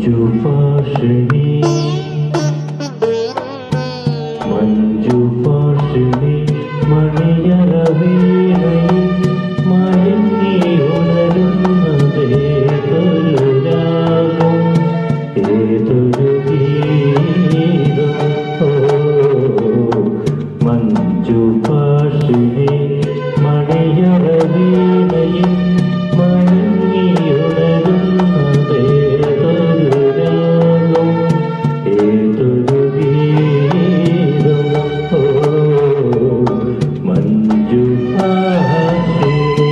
മഞ്ജു പാഷിണി മഞ്ജു പാഷിണി മണിയറ വീണയിൽ മയങ്ങിയുണരുന്നതേതൊരു രാഗം ഏതൊരു ഗീതം ഓ മഞ്ജു പാഷിണി മണിയറ വീണയിൽ മയങ്ങിയുണരുന്നതേതൊരു രാഗം ഏതൊരു ഗീതം ഓ മഞ്ജു പാഷിണി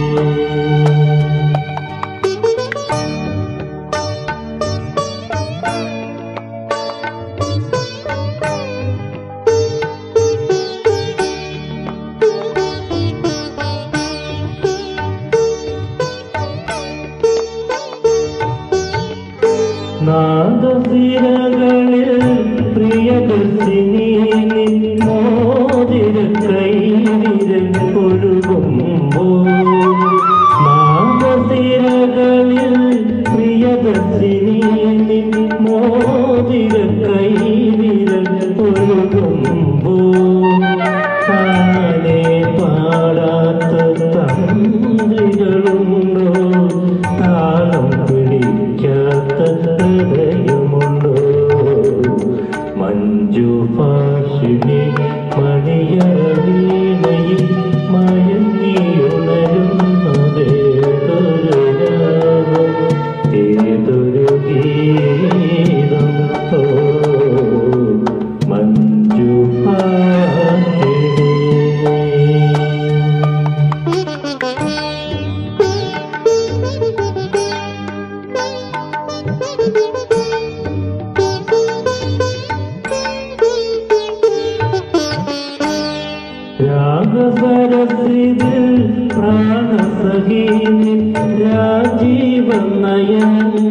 നാദസിരകളിൽ പ്രിയദർശിനി നിൻ മോതിര കൈവിരൽ ഒഴുകുമ്പോൾ നാദസിരകളിൽ പ്രിയദർശിനി നിൻ മോതിര കൈവിരൽ ഒഴുകുമ്പോൾ താനെ പാടാത്ത തന്ത്രികളുണ്ടോ താളം പിടിക്കാത്ത ഹൃദയമുണ്ടോ മഞ്ജു പാഷിണി മണിയറ വീണയിൽ മയങ്ങിയുണരുന്നതേതൊരു രാഗം ഏതൊരു ഗീതം ഓ മഞ്ജു പാഷിണി രാഗസരസിതിൽ പ്രാണസഖീ രാജീവ നയനങ്ങൾ